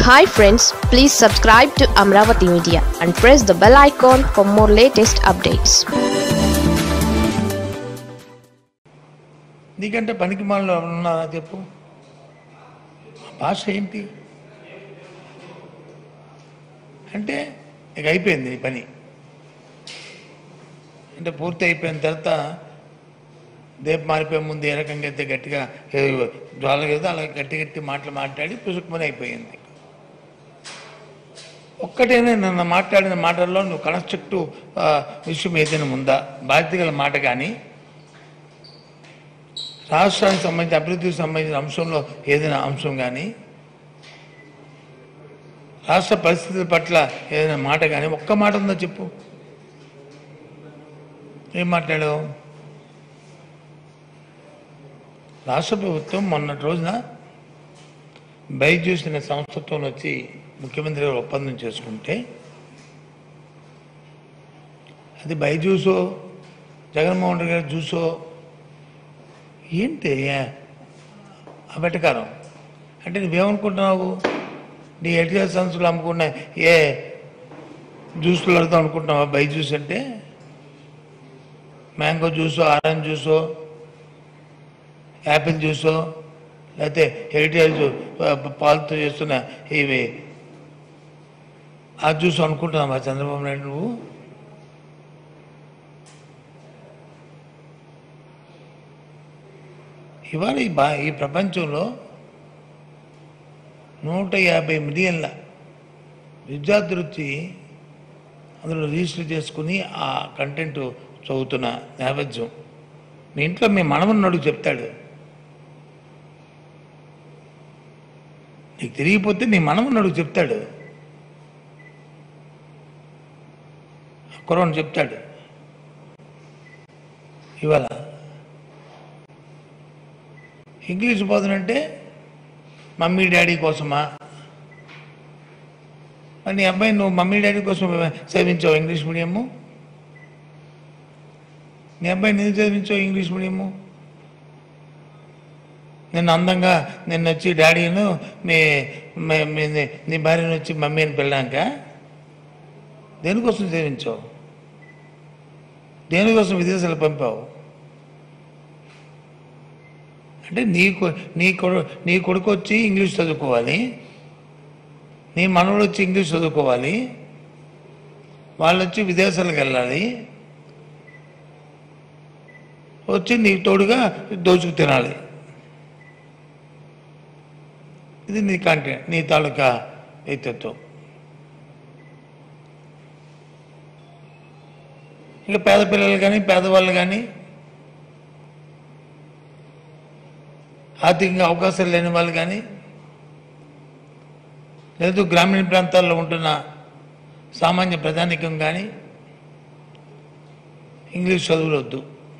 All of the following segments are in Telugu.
Hi friends please subscribe to Amaravati media and press the bell icon for more latest updates నీకంటే పనికి మాలలో ఉన్నారా చెప్పు భాష ఏంటి అంటే ఇక అయిపోయింది నీ పని అంటే పూర్తి అయిపోయిన తర్వాత దేపు మారిపోయే ముందు ఏ రకంగా అయితే గట్టిగా జ్వాలగేదో అలా గట్టి గట్టి మాటలు మాట్లాడి పుసుకుమని అయిపోయింది ఒక్కటేనే నన్ను మాట్లాడిన మాటల్లో నువ్వు కన్స్ట్రక్టివ్ విషయం ఏదైనా ఉందా బాధ్యత గల మాట కానీ రాష్ట్రానికి సంబంధించి అభివృద్ధికి సంబంధించిన అంశంలో ఏదైనా అంశం కానీ రాష్ట్ర పరిస్థితుల పట్ల ఏదైనా మాట కానీ ఒక్క మాట ఉందో చెప్పు ఏం మాట్లాడావు రాష్ట్ర ప్రభుత్వం మొన్నటి రోజున బైజూస్ అనే సంస్థతో వచ్చి ముఖ్యమంత్రి గారు ఒప్పందం చేసుకుంటే అది బైజూసో జగన్మోహన్ రెడ్డి గారి జ్యూసో ఏంటి ఆ వెటకారం అంటే నువ్వేమనుకుంటున్నావు నీ ఎడ్యుకేషన్ సంస్థలు అమ్ముకున్న ఏ జ్యూస్లు అడుగుతాం అనుకుంటున్నావా బై జ్యూస్ అంటే మ్యాంగో జ్యూసో ఆరెంజ్ జ్యూసో యాపిల్ జ్యూసో లేకపోతే హెరిటేజ్ పాలతో చేస్తున్న ఇవి ఆ జ్యూస్ అనుకుంటున్నావా చంద్రబాబు నాయుడు నువ్వు ఇవాళ ఈ బా ఈ ప్రపంచంలో నూట యాభై మిలియన్ల విద్యార్థులు వచ్చి అందులో రిజిస్టర్ చేసుకుని ఆ కంటెంట్ చదువుతున్న నేపథ్యం మీ ఇంట్లో మీ మనవన్నడు చెప్తాడు నీకు తిరిగిపోతే నీ మనవన్నడు చెప్తాడు కురవని చెప్తాడు ఇవాళ ఇంగ్లీష్ బోధనంటే మమ్మీ డాడీ కోసమా మరి నీ అబ్బాయి నువ్వు మమ్మీ డాడీ కోసం చదివించావు ఇంగ్లీష్ మీడియము నీ అబ్బాయిని ఎందుకు చదివించావు ఇంగ్లీష్ మీడియము నిన్ను అందంగా నిన్ను వచ్చి డాడీను మీ మీ- మీ- నీ భార్యను వచ్చి మమ్మీ అని పిల్లాక దేనికోసం చదివించావు దేనికోసం విదేశాలు పంపావు అంటే నీ కొ- నీ కొడు నీ కొడుకు వచ్చి ఇంగ్లీష్ చదువుకోవాలి నీ మనవడు వచ్చి ఇంగ్లీష్ చదువుకోవాలి వాళ్ళు వచ్చి విదేశాలకు వెళ్ళాలి వచ్చి నీకు తోడుగా దోచుకు తినాలి ఇది నీ కంటెంట్ నీ తాలూకా వ్యక్తిత్వం ఇంకా పేద పిల్లలు కానీ పేదవాళ్ళు కానీ ఆర్థికంగా అవకాశాలు లేని వాళ్ళు కానీ లేదు గ్రామీణ ప్రాంతాల్లో ఉంటున్న సామాన్య ప్రజానికం కానీ ఇంగ్లీష్ చదువులు వద్దు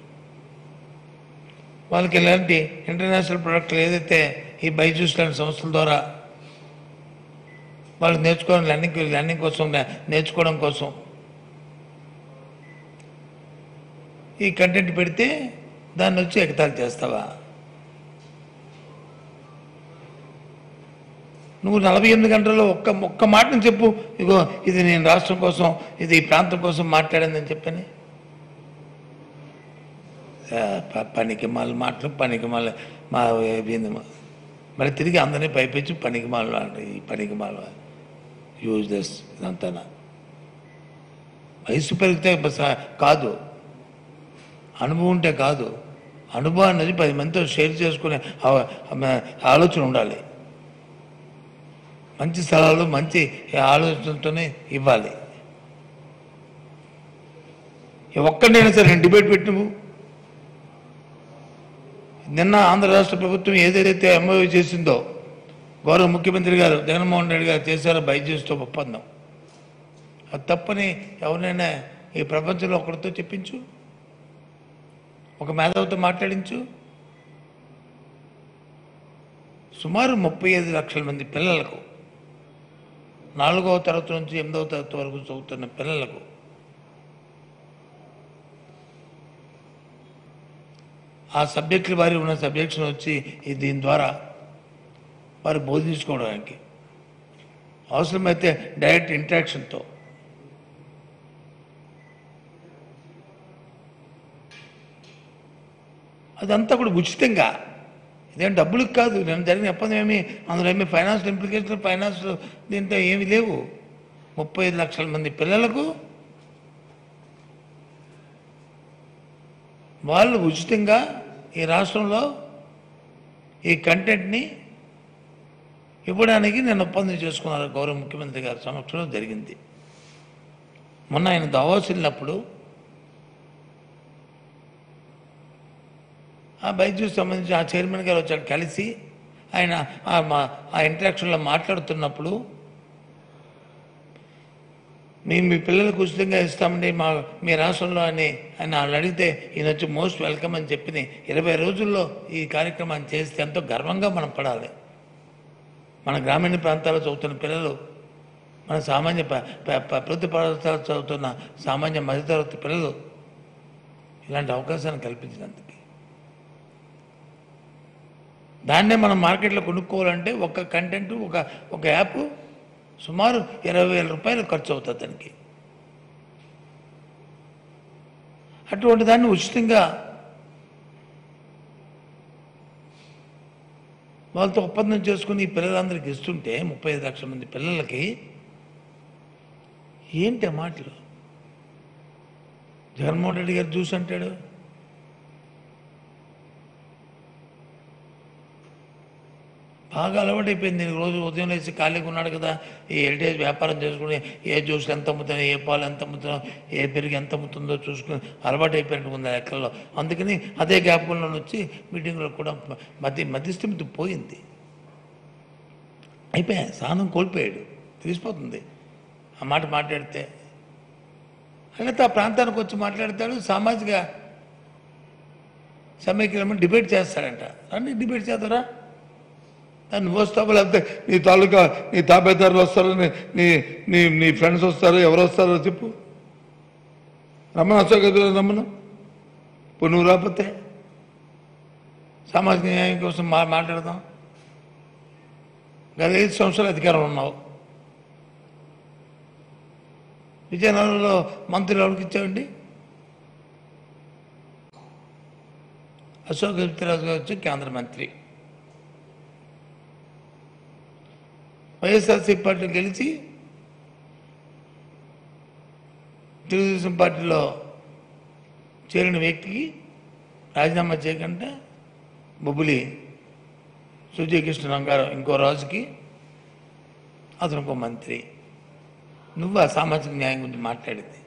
వాళ్ళకి ఇలాంటి ఇంటర్నేషనల్ ప్రొడక్ట్లు ఏదైతే ఈ బైజూస్ లాంటి సంస్థల ద్వారా వాళ్ళు నేర్చుకోవడం లర్నింగ్ లర్నింగ్ కోసం నే- నేర్చుకోవడం కోసం ఈ కంటెంట్ పెడితే దాన్ని వచ్చి ఎగతాళి చేస్తావా నువ్వు నలభై ఎనిమిది గంటల్లో ఒక్క ఒక్క మాటను చెప్పు ఇగో ఇది నేను రాష్ట్రం కోసం ఇది ఈ ప్రాంతం కోసం మాట్లాడిందని చెప్పని ఆ, ప- పనికి మాల మాటలు పనికి మాల మా ఏంది మా- మరి తిరిగి అందరినీ పైపించి పనికి మాల ఈ పనికి మాల యూజ్లెస్ ఇదంతా వయసు పెరిగితే బస- కాదు అనుభవం ఉంటే కాదు అనుభవం అనేది పది మందితో షేర్ చేసుకునే ఆ- ఆ- ఆలోచన ఉండాలి మంచి స్థలాలు మంచి ఆలోచనతోనే ఇవ్వాలి ఈ ఒక్కడైనా సరే నేను డిబేట్ పెట్టి నువ్వు నిన్న ఆంధ్ర రాష్ట్ర ప్రభుత్వం ఏదైతే ఎంఓయూ చేసిందో గౌరవ ముఖ్యమంత్రి గారు జగన్మోహన్ రెడ్డి గారు చేశారో బైజూస్తో ఒప్పందం అది తప్పని ఎవరినైనా ఈ ప్రపంచంలో ఒకరితో చెప్పించు ఒక మేధావితో మాట్లాడించు సుమారు ముప్పై ఐదు లక్షల మంది పిల్లలకు నాలుగవ తరగతి నుంచి ఎనిమిదవ తరగతి వరకు చదువుతున్న పిల్లలకు ఆ సబ్జెక్టులు వారి ఉన్న సబ్జెక్ట్స్ని వచ్చి ఈ దీని ద్వారా వారు బోధించుకోవడానికి అవసరమైతే డైరెక్ట్ ఇంట్రాక్షన్తో అదంతా కూడా ఉచితంగా ఇదేం డబ్బులకు కాదు నేను జరిగిన ఒప్పందం ఏమి అందులో ఏమి ఫైనాన్షియల్ ఇంప్లికేషన్ ఫైనాన్స్ దీంతో ఏమి లేవు ముప్పై ఐదు లక్షల మంది పిల్లలకు వాళ్ళు ఉచితంగా ఈ రాష్ట్రంలో ఈ కంటెంట్ని ఇవ్వడానికి నేను ఒప్పందం చేసుకున్నారు గౌరవ ముఖ్యమంత్రి గారి సమక్షంలో జరిగింది మొన్న ఆయన దావాస్ వెళ్ళినప్పుడు ఆ బైజూస్ సంబంధించి ఆ చైర్మన్ గారు వచ్చాడు కలిసి ఆయన ఆ మా- ఆ ఇంటరాక్షన్లో మాట్లాడుతున్నప్పుడు మేము మీ పిల్లలకు ఉచితంగా ఇస్తామండి మా మీ రాష్ట్రంలో అని ఆయన వాళ్ళు అడిగితే ఈయన వచ్చి మోస్ట్ వెల్కమ్ అని చెప్పి ఇరవై రోజుల్లో ఈ కార్యక్రమాన్ని చేస్తే ఎంతో గర్వంగా మనం పడాలి మన గ్రామీణ ప్రాంతాల్లో చదువుతున్న పిల్లలు మన సామాన్య ప- ప- ప- ప్రభుత్వ పాఠశాలలో చదువుతున్న సామాన్య మధ్యతరగతి పిల్లలు ఇలాంటి అవకాశాన్ని కల్పించినందుకు దాన్నే మనం మార్కెట్లో కొనుక్కోవాలంటే ఒక కంటెంట్ ఒక ఒక యాప్ సుమారు ఇరవై వేల రూపాయలు ఖర్చు అవుతుంది దానికి అటువంటి దాన్ని ఉచితంగా వాళ్ళతో ఒప్పందం చేసుకుని ఈ పిల్లలందరికీ ఇస్తుంటే ముప్పై ఐదు లక్షల మంది పిల్లలకి ఏంటి ఆ మాటలు జగన్మోహన్ రెడ్డి గారు చూసి అంటాడు బాగా అలవాటైపోయింది దీనికి రోజు ఉదయం లేచి ఖాళీగా ఉన్నాడు కదా ఈ హెరిటేజ్ వ్యాపారం చేసుకుని ఏ జ్యూస్లు ఎంత అమ్ముతున్నాయి ఏ పాలు ఎంత అమ్ముతున్నాం ఏ పెరుగు ఎంత అమ్ముతుందో చూసుకుని అలవాటు అయిపోయినట్టు ఉంది ఆ లెక్కల్లో అందుకని అదే గ్యాప్లో వచ్చి మీటింగ్లో కూడా మధ్య మధ్యస్థిమితి పోయింది అయిపోయా సాధనం కోల్పోయాడు తెలిసిపోతుంది ఆ మాట మాట్లాడితే అయితే ఆ ప్రాంతానికి వచ్చి మాట్లాడతాడు సామాజిక సమైక్యమని డిబేట్ చేస్తాడంట రండి డిబేట్ చేద్దారా నువ్వు వస్తావు లేకపోతే నీ తాలూకా నీ తాబేదారులు వస్తారు నీ నీ నీ నీ ఫ్రెండ్స్ వస్తారు ఎవరు వస్తారో చెప్పు రమ్మను అశోక్ ఎదురు రమ్మను ఇప్పుడు నువ్వు రాకపోతే సామాజిక న్యాయం కోసం మా మాట్లాడదాం గత ఐదు సంవత్సరాలు అధికారం ఉన్నావు విజయనగరంలో మంత్రులు ఎవరికి ఇచ్చావండి అశోక్ గజపతిరాజు గారు వచ్చి కేంద్ర మంత్రి వైఎస్ఆర్సీపీ పార్టీ గెలిచి తెలుగుదేశం పార్టీలో చేరిన వ్యక్తికి రాజీనామా చేయకుండా బొబ్బులి సుజయకృష్ణ రంగారావు ఇంకో రాజుకి అతను ఇంకో మంత్రి నువ్వు ఆ సామాజిక న్యాయం గురించి మాట్లాడింది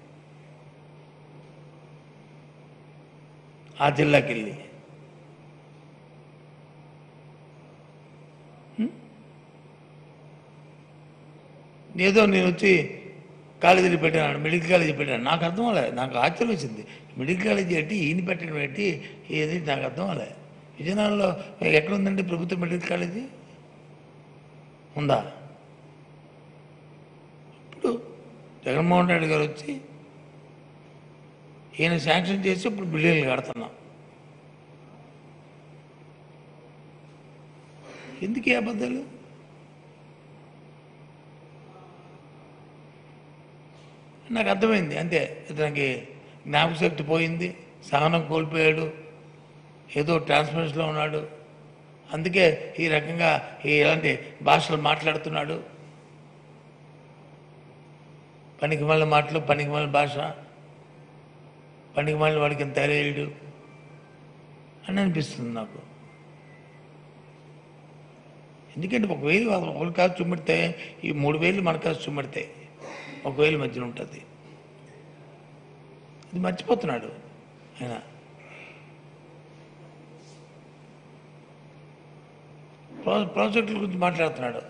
ఆ జిల్లాకి వెళ్ళి ఏదో నేను వచ్చి కాలేజీలు పెట్టాను మెడికల్ కాలేజీ పెట్టాను నాకు అర్థం అవ్వలే నాకు ఆశ్చర్యం వచ్చింది మెడికల్ కాలేజీ పెట్టి ఈయన పెట్టడం పెట్టి ఏది నాకు అర్థం అవ్వలే విజయనగరంలో ఎక్కడ ఉందండి ప్రభుత్వ మెడికల్ కాలేజీ ఉందా ఇప్పుడు జగన్మోహన్ రెడ్డి గారు వచ్చి ఈయన శాంక్షన్ చేసి ఇప్పుడు బిల్డింగ్లు కడుతున్నాం ఎందుకు ఈ అబద్ధాలు నాకు అర్థమైంది అంతే ఇతనికి జ్ఞాపకశక్తి పోయింది సహనం కోల్పోయాడు ఏదో ట్రాన్స్ఫరెన్స్లో ఉన్నాడు అందుకే ఈ రకంగా ఈ ఇలాంటి భాషలు మాట్లాడుతున్నాడు పనికి మళ్ళీ మాటలు పనికి మళ్ళీ భాష పనికి మళ్ళీ వాడికి ఎంత తయారయ్యాడు అని అనిపిస్తుంది నాకు ఎందుకంటే ఒక వేలు ఒకరి కాదు చుమ్మిడితే ఈ మూడు వేలు మన కాదు చుమ్మిడితే ఒక వేలు మధ్యన ఉంటుంది ఇది మర్చిపోతున్నాడు ఆయన ప్రా- ప్రాజెక్టుల గురించి మాట్లాడుతున్నాడు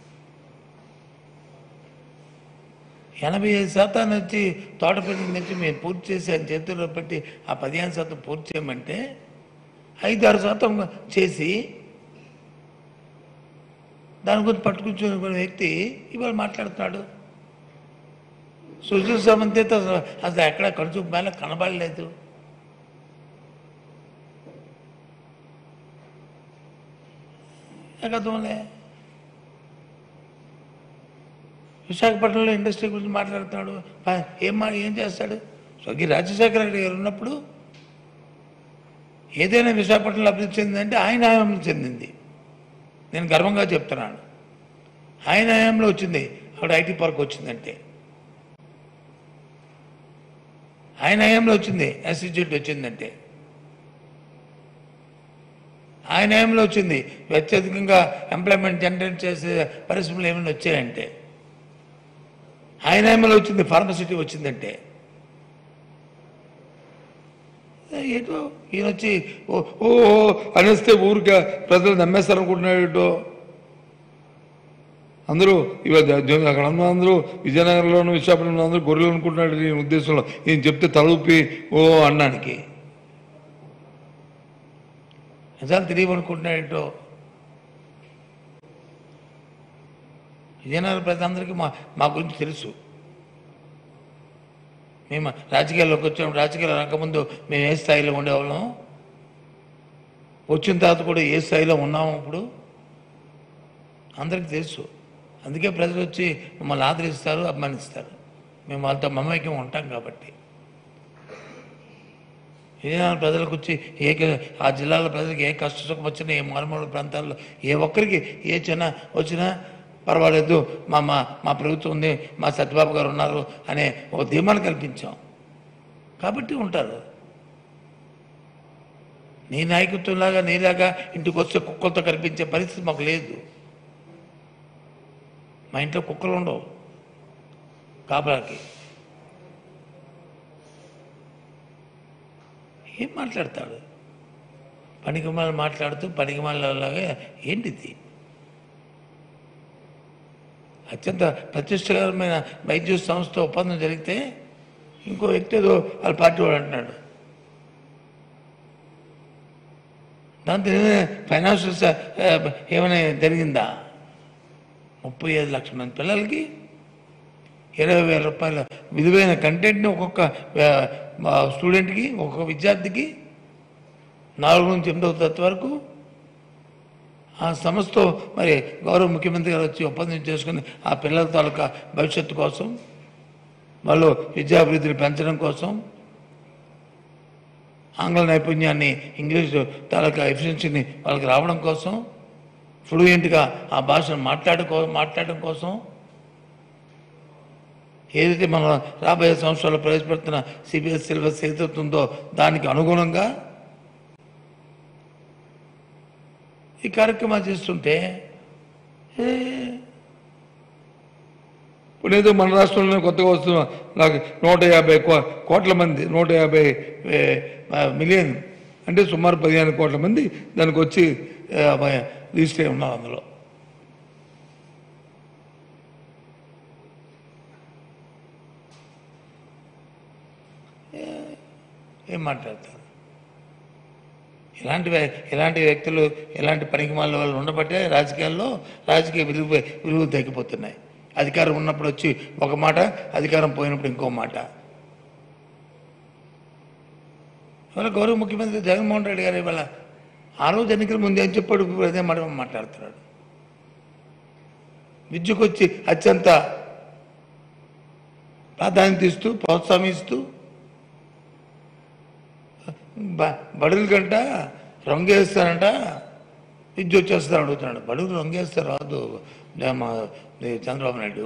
ఎనభై ఐదు శాతాన్ని వచ్చి తోటపల్లి నుంచి మేము పూర్తి చేసి ఆయన చేతుల్లో పెట్టి ఆ పదిహేను శాతం పూర్తి చేయమంటే ఐదు ఆరు శాతం చేసి దాని గురించి పట్టుకుంటున్న వ్యక్తి ఇవాళ మాట్లాడుతున్నాడు సుశీల్ సమంతి అయితే అసలు అసలు ఎక్కడ కడుచు మేల కనబడలేదు నాకు అర్థంలే విశాఖపట్నంలో ఇండస్ట్రీ గురించి మాట్లాడుతున్నాడు ప- ఏం మా ఏం చేస్తాడు స్వగ్గి రాజశేఖర రెడ్డి గారు ఉన్నప్పుడు ఏదైనా విశాఖపట్నంలో అభివృద్ధి చెందిందంటే ఆయన హయాంలో చెందింది నేను గర్వంగా చెప్తున్నాను ఆయన హయాంలో వచ్చింది అక్కడ ఐటీ పార్క్ వచ్చిందంటే ఆయన హయాంలో వచ్చింది ఎస్ఇజిట్ వచ్చిందంటే ఆయన హయాంలో వచ్చింది అత్యధికంగా ఎంప్లాయ్మెంట్ జనరేట్ చేసే పరిశ్రమలు ఏమైనా వచ్చాయంటే ఆయన హయాంలో వచ్చింది ఫార్మసిటీ వచ్చిందంటే ఏటో ఈయన వచ్చి ఓ ఓ ఓ అనేస్తే ఊరికే ప్రజలు నమ్మేస్తారు అనుకుంటున్నాడు ఏటో అందరూ ఇవాళ జ- అక్కడ ఉన్న అందరూ విజయనగరంలోను విశాఖపట్నంలో అందరూ గొర్రెలు అనుకుంటున్నాడు ఈ ఉద్దేశంలో ఈయన చెప్తే తలూపి ఓ అన్నానికి నిజాలు తెలియవనుకుంటున్నాడు ఏంటో విజయనగర ప్రజలందరికీ మా మా గురించి తెలుసు మేము రాజకీయాల్లోకి వచ్చాం రాజకీయాలు రాకముందు మేము ఏ స్థాయిలో ఉండేవాళ్ళం వచ్చిన తర్వాత కూడా ఏ స్థాయిలో ఉన్నాము ఇప్పుడు అందరికీ తెలుసు అందుకే ప్రజలు వచ్చి మమ్మల్ని ఆదరిస్తారు అభిమానిస్తారు మేము వాళ్ళతో మమైక్యం ఉంటాం కాబట్టి విజయనగరం ప్రజలకు వచ్చి ఏ క- ఆ జిల్లాల ప్రజలకు ఏ కష్ట సుఖం వచ్చినా ఏ మారుమూల ప్రాంతాల్లో ఏ ఒక్కరికి ఏ చిన్న వచ్చినా పర్వాలేదు మా మా మా ప్రభుత్వం ఉంది మా సత్యబాబు గారు ఉన్నారు అనే ఒక ధీమాను కల్పించాం కాబట్టి ఉంటారు నీ నాయకత్వంలాగా నీలాగా ఇంటికి వస్తే కుక్కలతో కనిపించే పరిస్థితి మాకు లేదు మా ఇంట్లో కుక్కలు ఉండవు కాపలాకి ఏం మాట్లాడతాడు పనికిమాల మాట్లాడుతూ పనికిమాలలాగా ఏంటిది అత్యంత ప్రతిష్టకరమైన వైద్య సంస్థ ఒప్పందం జరిగితే ఇంకో వ్యక్తి ఏదో వాళ్ళ పార్టీ వాడు అంటున్నాడు దాంతో ఏమైనా ఫైనాన్షియల్ స- ఆ, ఏమైనా జరిగిందా ముప్పై ఐదు లక్షల మంది పిల్లలకి ఇరవై వేల రూపాయల విలువైన కంటెంట్ని ఒక్కొక్క ఆ, మా స్టూడెంట్కి ఒక్కొక్క విద్యార్థికి నాలుగు నుంచి ఎనిమిదవ తరగతి వరకు ఆ సంస్థతో మరి గౌరవ ముఖ్యమంత్రి గారు వచ్చి ఒప్పందం చేసుకుని ఆ పిల్లల తాలూకా భవిష్యత్తు కోసం వాళ్ళు విద్యాభివృద్ధిని పెంచడం కోసం ఆంగ్ల నైపుణ్యాన్ని ఇంగ్లీష్ తాలూకా ఎఫిషియన్సీని వాళ్ళకి రావడం కోసం ఫ్లూయెంట్గా ఆ భాషను మాట్లాడుకో మాట్లాడడం కోసం ఏదైతే మనం రాబోయే సంవత్సరాల్లో ప్రవేశపెడుతున్న సిబిఎస్ సిలబస్ ఏదవుతుందో దానికి అనుగుణంగా ఈ కార్యక్రమాలు చేస్తుంటే ఏ, ఇప్పుడు ఏదో మన రాష్ట్రంలో కొత్తగా వస్తున్న నాకు నూట యాభై కో- కోట్ల మంది నూట యాభై ఏ, ఆ, మిలియన్ అంటే సుమారు పదిహేను కోట్ల మంది దానికి వచ్చి ఆ, మ- రిజిస్టర్ అయి ఉన్నారు అందులో ఏ- ఏం మాట్లాడతారు ఇలాంటి వ్య- ఇలాంటి వ్యక్తులు ఇలాంటి పనికిమాల వాళ్ళు ఉండబట్టే రాజకీయాల్లో రాజకీయ విలువ విలువ తగ్గిపోతున్నాయి అధికారం ఉన్నప్పుడు వచ్చి ఒక మాట అధికారం పోయినప్పుడు ఇంకో మాట ఇవాళ గౌరవ ముఖ్యమంత్రి జగన్మోహన్ రెడ్డి గారు ఇవాళ ఆ రోజు ఎన్నికల ముందు ఏం చెప్పాడు ఇప్పుడు అదే మాట మాట్లాడుతున్నాడు విద్యకు వచ్చి అత్యంత ప్రాధాన్యత ఇస్తూ ప్రోత్సాహిస్తూ బ- బడుల కంట రంగేస్తానంట విద్య వచ్చేస్తా అడుగుతున్నాడు బడుగు రంగేస్తే రాదు నే- మా నే చంద్రబాబు నాయుడు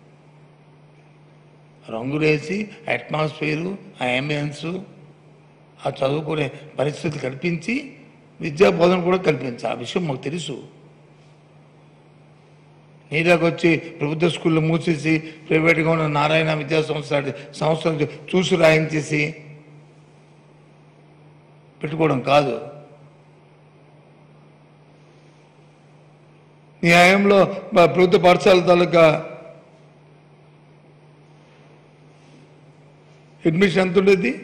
రంగులేసి అట్మాస్ఫియరు ఆ అంబియన్సు ఆ చదువుకునే పరిస్థితి కల్పించి విద్యా బోధన కూడా కల్పించాలి ఆ విషయం మాకు తెలుసు నీలాగా వచ్చి ప్రభుత్వ స్కూళ్ళు మూసేసి ప్రైవేట్గా ఉన్న నారాయణ విద్యా సంస్థ సంస్థలు చూసి రాయించేసి పెట్టుకోవడం కాదు న్యాయంలో మా ప్రభుత్వ పాఠశాల తాలూకా అడ్మిషన్ ఎంత ఉండేది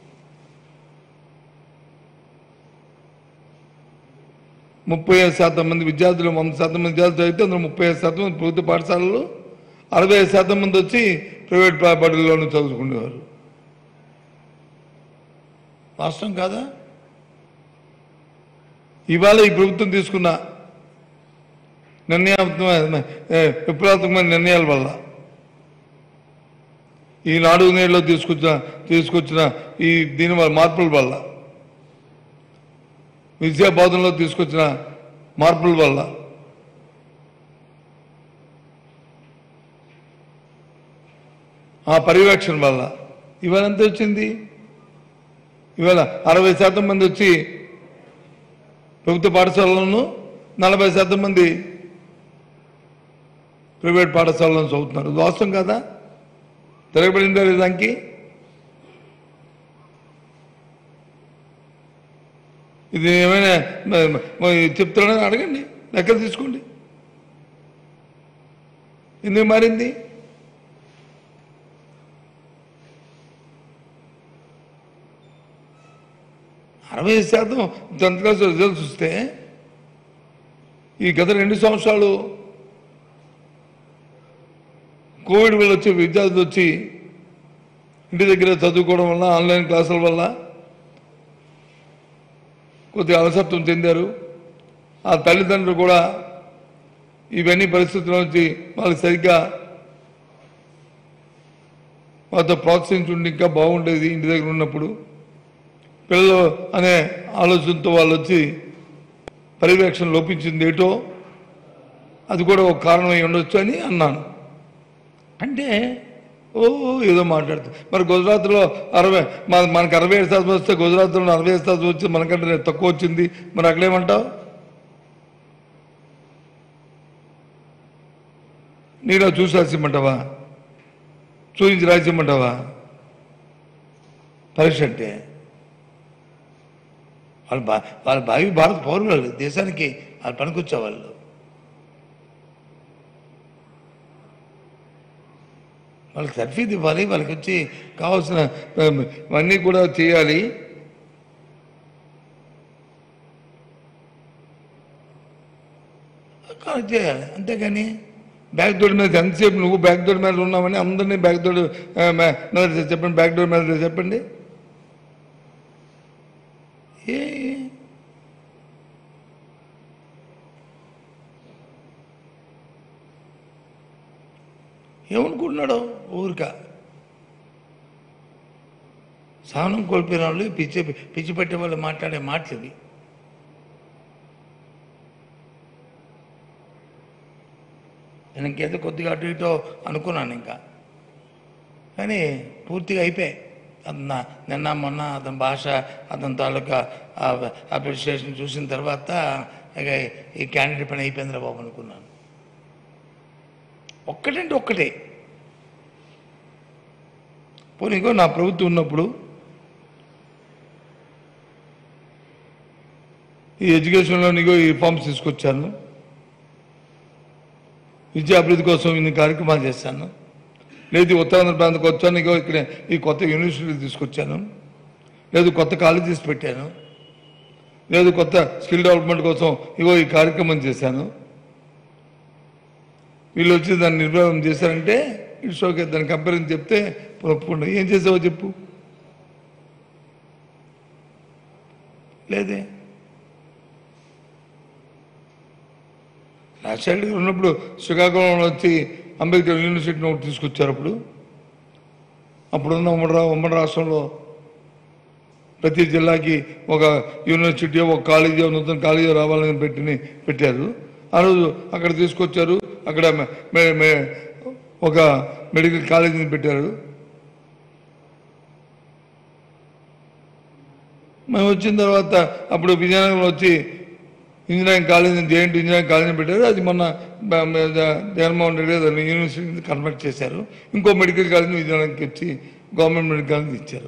ముప్పై ఐదు శాతం మంది విద్యార్థులు వంద శాతం మంది విద్యార్థులు అయితే అందులో ముప్పై ఐదు శాతం మంది ప్రభుత్వ పాఠశాలలు అరవై ఐదు శాతం మంది వచ్చి ప్రైవేట్ పా- బడుల్లోనూ చదువుకునేవారు వాస్తవం కాదా ఇవాళ ఈ ప్రభుత్వం తీసుకున్న నిర్ణయాత్మక ఏ, విప్లవాత్మకమైన నిర్ణయాల వల్ల ఈ నాడు నేడులో తీసుకొచ్చిన తీసుకొచ్చిన ఈ దీని వల్ల మార్పుల వల్ల విద్యా బోధనలో తీసుకొచ్చిన మార్పుల వల్ల ఆ పర్యవేక్షణ వల్ల ఇవాళ ఎంత వచ్చింది ఇవాళ అరవై శాతం మంది వచ్చి ప్రభుత్వ పాఠశాలలను నలభై శాతం మంది ప్రైవేట్ పాఠశాలలో చదువుతున్నారు ఇది వాస్తవం కదా తిరగబడిందా దానికి ఇది ఏమైనా మ- మ- చెప్తున్నాడని అడగండి లెక్కలు తీసుకోండి ఎందుకు మారింది అరవై శాతం టెన్త్ క్లాస్ రిజల్ట్స్ వస్తే ఈ గత రెండు సంవత్సరాలు కోవిడ్ వల్ల వచ్చే విద్యార్థులు వచ్చి ఇంటి దగ్గర చదువుకోవడం వల్ల ఆన్లైన్ క్లాసుల వల్ల కొద్దిగా అలసత్వం చెందారు ఆ తల్లిదండ్రులు కూడా ఇవన్నీ పరిస్థితుల నుంచి వాళ్ళకి సరిగ్గా వాళ్ళతో ప్రోత్సహించుండి ఇంకా బాగుండేది ఇంటి దగ్గర ఉన్నప్పుడు పిల్లలు అనే ఆలోచనతో వాళ్ళు వచ్చి పర్యవేక్షణ లోపించింది ఏటో అది కూడా ఒక కారణమై ఉండొచ్చు అని అన్నాను అంటే ఓ ఏదో మాట్లాడుతుంది మరి గుజరాత్లో అరవై మన- మనకు అరవై ఏడు శాతం వస్తే గుజరాత్లో అరవై ఐదు శాతం వచ్చి మనకంటే తక్కువ వచ్చింది మరి అక్కడేమంటావు నీలో చూసి రాసిమ్మంటావా చూపించి రాసిమ్మంటావా పరీక్ష అంటే వాళ్ళ బా వాళ్ళ భావి భారత పౌరులు వాళ్ళు. దేశానికి వాళ్ళు పనికొచ్చే వాళ్ళు వాళ్ళకి తర్ఫీదు ఇవ్వాలి వాళ్ళకి వచ్చి కావాల్సిన ఉమ్, ఇవన్నీ కూడా చేయాలి కానీ చేయాలి అంతేగాని బ్యాక్ డోర్ మీద ఎంతసేపు నువ్వు బ్యాక్ డోర్ మీద ఉన్నామని అందరినీ బ్యాక్ డోర్ ఆ, మే- మీద చెప్పండి బ్యాక్ డోర్ మీద చెప్పండి ఏ ఏమనుకుంటున్నాడు ఊరిక సహనం కోల్పోయిన వాళ్ళు పిచ్చి పిచ్చి పెట్టే వాళ్ళు మాట్లాడే మాటలు ఇవి నేను ఇంకేదో కొద్దిగా అటు ఇటో అనుకున్నాను ఇంకా కానీ పూర్తిగా అయిపోయాయి అతను నా- నిన్న మొన్న అతని భాష అతని తాలూకా అప్రిషియేషన్ చూసిన తర్వాత ఇక ఈ క్యాండిడేట్ పని అయిపోయిందిరా బాబు అనుకున్నాను ఒక్కటంటే ఒక్కటే పోనీ ఇంకో నా ప్రభుత్వం ఉన్నప్పుడు ఈ ఎడ్యుకేషన్లో నీకో ఈ రిఫార్మ్స్ తీసుకొచ్చాను విద్యా అభివృద్ధి కోసం ఇన్ని కార్యక్రమాలు చేశాను లేదు ఉత్తరాంధ్ర ప్రాంతానికి వచ్చాను ఇగో ఇక్కడ ఈ కొత్త యూనివర్సిటీలు తీసుకొచ్చాను లేదు కొత్త కాలేజెస్ పెట్టాను లేదు కొత్త స్కిల్ డెవలప్మెంట్ కోసం ఇగో ఈ కార్యక్రమం చేశాను వీళ్ళు వచ్చి దాన్ని నిర్మాణం చేశారంటే ఇట్స్ ఓకే దాన్ని కంపారిజన్ చెప్తే ఒప్పుకుండా ఏం చేసావో చెప్పు లేదే రాజశేఖర్ గారు ఉన్నప్పుడు శ్రీకాకుళంలో వచ్చి అంబేద్కర్ యూనివర్సిటీని ఒకటి తీసుకొచ్చారు అప్పుడు అప్పుడున్న ఉమ్మడి రా- ఉమ్మడి రాష్ట్రంలో ప్రతి జిల్లాకి ఒక యూనివర్సిటీ ఒక కాలేజీ నూతన కాలేజీ రావాలని పెట్టి పెట్టారు ఆ రోజు అక్కడ తీసుకొచ్చారు అక్కడ మె- మె- మె- ఒక మెడికల్ కాలేజీని పెట్టారు మేము వచ్చిన తర్వాత అప్పుడు విజయనగరంలో వచ్చి ఇంజనీరింగ్ కాలేజ్ జేఎన్టీ ఇంజనీరింగ్ కాలేజీని పెట్టారు అది మొన్న బ- బ- జ- జగన్మోహన్ రెడ్డి గారు దాన్ని యూనివర్సిటీని కన్వర్ట్ చేశారు ఇంకో మెడికల్ కాలేజీని విజయనగరంకి వచ్చి గవర్నమెంట్ మెడికల్ కాలేజ్ ఇచ్చారు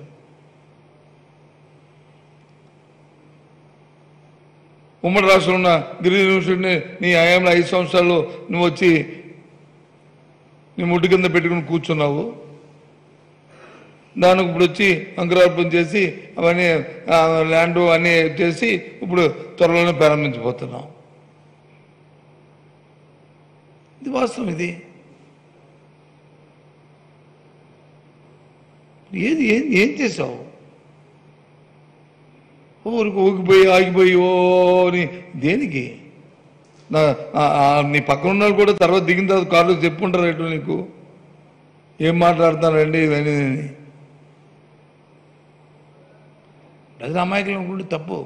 ఉమ్మడి రాష్ట్రంలో ఉన్న గిరి యూనివర్సిటీని నీ హయాంలో ఐదు సంవత్సరాల్లో నువ్వు వచ్చి నీ ముడ్డు కింద పెట్టుకుని కూర్చున్నావు దానికి ఇప్పుడు వచ్చి అంకురార్పణ చేసి అవన్నీ ఆ, ల్యాండ్ అన్నీ చేసి ఇప్పుడు త్వరలోనే ప్రారంభించబోతున్నాం ఇది వాస్తవం ఇది ఏది ఏం ఏం చేసావు ఊరికి ఊగిపోయి ఆగిపోయి ఓ అని దేనికి నా ఆ- ఆ నీ పక్కన ఉన్న వాళ్ళు కూడా తర్వాత దిగిన తర్వాత కారులో చెప్పుకుంటారు ఎటు నీకు ఏం మాట్లాడుతున్నారండి ఇవన్నీ అని. ప్రజల అమాయకులు అనుకుంటే తప్పు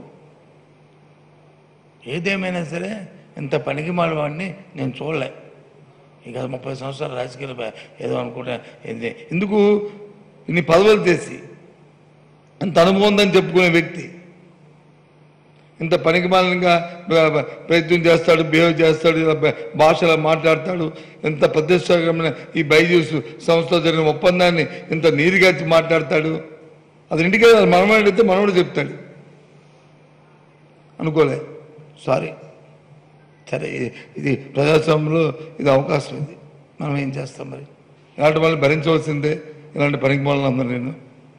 ఏదేమైనా సరే ఇంత పనికి వాడిని నేను చూడలే ఇక ముప్పై సంవత్సరాలు రాజకీయాలు బ- ఏదో అనుకుంటా ఏంది ఎందుకు ఇన్ని పదవులు చేసి అంత అనుభవం ఉందని చెప్పుకునే వ్యక్తి ఇంత పనికిమాలంగా ప్రయత్నం చేస్తాడు బిహేవ్ చేస్తాడు ఇలా బ- భాషలో మాట్లాడతాడు ఎంత ప్రతిష్టాకరమైన ఈ బైజూస్ సంస్థలో జరిగిన ఒప్పందాన్ని ఇంత నీరుగార్చి మాట్లాడతాడు అది ఇంటికి మనమని అడిగితే మనవడు చెప్తాడు అనుకోలే సారీ సరే ఇది- ఇది ప్రజాస్వామ్యంలో ఇది అవకాశం ఇది మనం ఏం చేస్తాం మరి ఇలాంటి వాళ్ళని భరించవలసిందే ఇలాంటి పనికి వాళ్ళని అందరూ నేను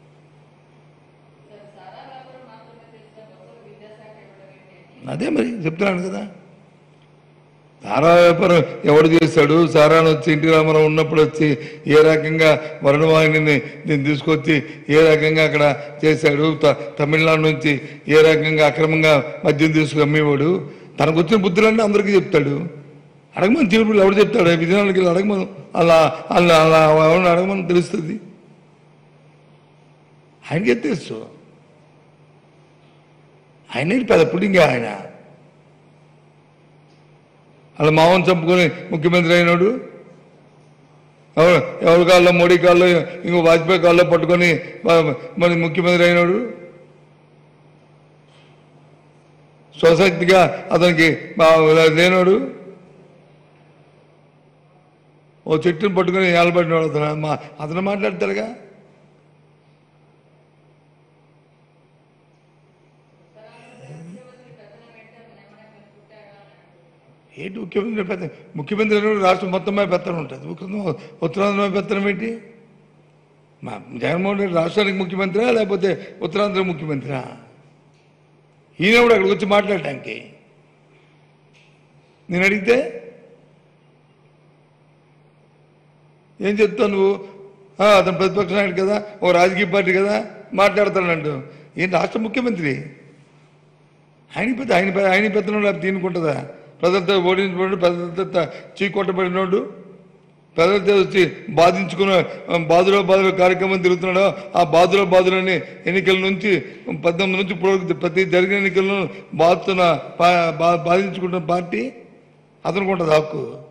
అదే మరి చెప్తున్నాను కదా సారా వ్యాపారం ఎవడు చేశాడు సారాను వచ్చి ఎన్టీ రామారావు ఉన్నప్పుడు వచ్చి ఏ రకంగా వరుణవాహిని దీన్ని తీసుకొచ్చి ఏ రకంగా అక్కడ చేశాడు త- తమిళనాడు నుంచి ఏ రకంగా అక్రమంగా మద్యం తీసుకు అమ్మేవాడు తనకు వచ్చిన బుద్ధులన్నీ అందరికీ చెప్తాడు అడగమని తీర్పులు ఎవడు చెప్తాడు విజయనగరానికి వెళ్ళి అడగమను అలా అలా అలా ఎవరిని అడగమని తెలుస్తుంది ఆయనకే తెలుసు ఆయన పెద్ద పుడింగా ఆయన అలా మావన్ చంపుకొని ముఖ్యమంత్రి అయినాడు ఎవరు ఎవరి కాల్లో మోడీ కాల్లో ఇంకో వాజ్పేయి కాల్లో పట్టుకొని మ- మరి ముఖ్యమంత్రి అయినాడు స్వశక్తిగా అతనికి బా- లేనాడు ఓ చెట్టుని పట్టుకొని ఏలబడినాడు అతను మా అతను మాట్లాడతాడుగా ఏంటి ముఖ్యమంత్రి పెద్ద ముఖ్యమంత్రి అయినప్పుడు రాష్ట్రం మొత్తం మీద పెత్తనం ఉంటుంది ఉత్తరం- ఉత్తరాంధ్ర మీద పెత్తనం ఏంటి మా జగన్మోహన్ రెడ్డి రాష్ట్రానికి ముఖ్యమంత్రి లేకపోతే ఉత్తరాంధ్ర ముఖ్యమంత్రి ఈయన కూడా అక్కడికి వచ్చి మాట్లాడటానికి నేను అడిగితే ఏం చెప్తావు నువ్వు ఆ, అతను ప్రతిపక్ష నాయకుడు కదా ఓ రాజకీయ పార్టీ కదా మాట్లాడతానంటూ ఏంటి రాష్ట్ర ముఖ్యమంత్రి ఆయన పెద్ద ఆయన పెద్ద- ఆయన పెత్తనం లేకపోతే తీనుకుంటుందా ప్రజలతో ఓడించబడి ప్రజలతో చీకొట్టబడినోడు ప్రజలతో వచ్చి బాధించుకున్న ఆ, బాధులో బాధుల కార్యక్రమం తిరుగుతున్నాడు ఆ బాధులో బాధులని ఎన్నికల నుంచి పద్దెనిమిది నుంచి ఇప్పుడు ప్రతి జరిగిన ఎన్నికలను బాధుతున్న పా- బా- బాధించుకుంటున్న పార్టీ అతనికి ఉంటుంది హక్కు